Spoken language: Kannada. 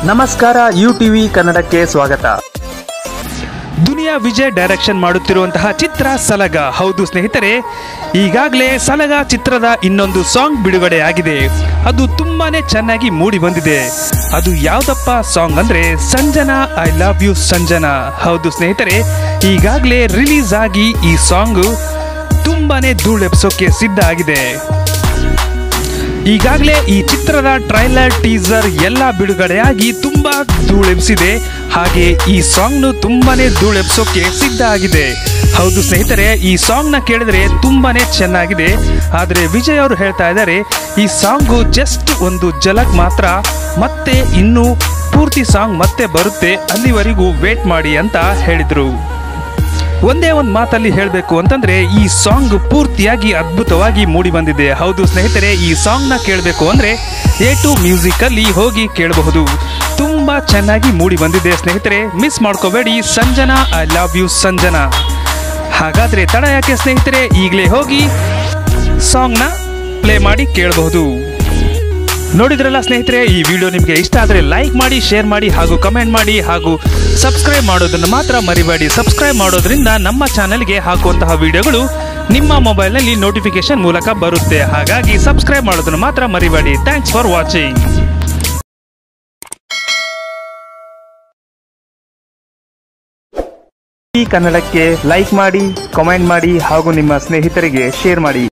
ನಮಸ್ಕಾರ ಯು ಟಿವಿ ಕನ್ನಡಕ್ಕೆ ಸ್ವಾಗತ ದುನಿಯಾ ವಿಜಯ್ ಡೈರೆಕ್ಷನ್ ಮಾಡುತ್ತಿರುವಂತಹ ಚಿತ್ರ ಸಲಗ ಹೌದು ಸ್ನೇಹಿತರೆ ಈಗಾಗಲೇ ಸಲಗ ಚಿತ್ರದ ಇನ್ನೊಂದು ಸಾಂಗ್ ಬಿಡುಗಡೆ ಆಗಿದೆ ಅದು ತುಂಬಾನೇ ಚೆನ್ನಾಗಿ ಮೂಡಿ ಬಂದಿದೆ ಅದು ಯಾವ್ದಪ್ಪ ಸಾಂಗ್ ಅಂದ್ರೆ Sanjana I love you Sanjana ಹೌದು ಸ್ನೇಹಿತರೆ ಈಗಾಗಲೇ ರಿಲೀಸ್ ಆಗಿ ಈ ಸಾಂಗ್ ತುಂಬಾನೇ ಧೂಳೆಬ್ಸೋಕೆ ಸಿದ್ಧ ಆಗಿದೆ ಈಗಾಗಲೇ ಈ ಚಿತ್ರದ ಟ್ರೈಲರ್ ಟೀಸರ್ ಎಲ್ಲ ಬಿಡುಗಡೆಯಾಗಿ ತುಂಬಾ ಧೂಳೆಬ್ಸಿದೆ ಹಾಗೆ ಈ ಸಾಂಗ್ನು ತುಂಬಾನೇ ಧೂಳೆಬ್ಸೋಕೆ ಸಿದ್ಧ ಆಗಿದೆ ಹೌದು ಸ್ನೇಹಿತರೆ ಈ ಸಾಂಗ್ನ ಕೇಳಿದ್ರೆ ತುಂಬಾನೇ ಚೆನ್ನಾಗಿದೆ ಆದರೆ ವಿಜಯ್ ಅವರು ಹೇಳ್ತಾ ಇದ್ದಾರೆ ಈ ಸಾಂಗು ಜಸ್ಟ್ ಒಂದು ಜಲಕ್ ಮಾತ್ರ ಮತ್ತೆ ಇನ್ನೂ ಪೂರ್ತಿ ಸಾಂಗ್ ಮತ್ತೆ ಬರುತ್ತೆ ಅಲ್ಲಿವರೆಗೂ ವೇಟ್ ಮಾಡಿ ಅಂತ ಹೇಳಿದ್ರು ಒಂದೇ ಒಂದು ಮಾತಲ್ಲಿ ಹೇಳಬೇಕು ಅಂತಂದ್ರೆ ಈ ಸಾಂಗ್ ಪೂರ್ತಿಯಾಗಿ ಅದ್ಭುತವಾಗಿ ಮೂಡಿ ಬಂದಿದೆ ಹೌದು ಸ್ನೇಹಿತರೆ ಈ ಸಾಂಗ್ ನ ಕೇಳಬೇಕು ಅಂದ್ರೆ ಎ ಟು ಮ್ಯೂಸಿಕ್ ಅಲ್ಲಿ ಹೋಗಿ ಕೇಳಬಹುದು ತುಂಬಾ ಚೆನ್ನಾಗಿ ಮೂಡಿ ಬಂದಿದೆ ಸ್ನೇಹಿತರೆ ಮಿಸ್ ಮಾಡ್ಕೋಬೇಡಿ Sanjana I love you Sanjana ಹಾಗಾದ್ರೆ ತಡ ಯಾಕೆ ಸ್ನೇಹಿತರೆ ಈಗಲೇ ಹೋಗಿ ಸಾಂಗ್ ನ ಪ್ಲೇ ಮಾಡಿ ಕೇಳಬಹುದು ನೋಡಿದ್ರಲ್ಲ ಸ್ನೇಹಿತರೆ ಈ ವಿಡಿಯೋ ನಿಮಗೆ ಇಷ್ಟ ಆದರೆ ಲೈಕ್ ಮಾಡಿ ಶೇರ್ ಮಾಡಿ ಹಾಗೂ ಕಮೆಂಟ್ ಮಾಡಿ ಹಾಗೂ ಸಬ್ಸ್ಕ್ರೈಬ್ ಮಾಡೋದನ್ನು ಮಾತ್ರ ಮರಿಬೇಡಿ ಸಬ್ಸ್ಕ್ರೈಬ್ ಮಾಡೋದ್ರಿಂದ ನಮ್ಮ ಚಾನೆಲ್ಗೆ ಹಾಕುವಂತಹ ವಿಡಿಯೋಗಳು ನಿಮ್ಮ ಮೊಬೈಲ್ನಲ್ಲಿ ನೋಟಿಫಿಕೇಶನ್ ಮೂಲಕ ಬರುತ್ತೆ ಹಾಗಾಗಿ ಸಬ್ಸ್ಕ್ರೈಬ್ ಮಾಡೋದನ್ನು ಮಾತ್ರ ಮರಿಬೇಡಿ ಥ್ಯಾಂಕ್ಸ್ ಫಾರ್ ವಾಚಿಂಗ್ ಈ ಕನ್ನಡಕ್ಕೆ ಲೈಕ್ ಮಾಡಿ ಕಾಮೆಂಟ್ ಮಾಡಿ ಹಾಗೂ ನಿಮ್ಮ ಸ್ನೇಹಿತರಿಗೆ ಶೇರ್ ಮಾಡಿ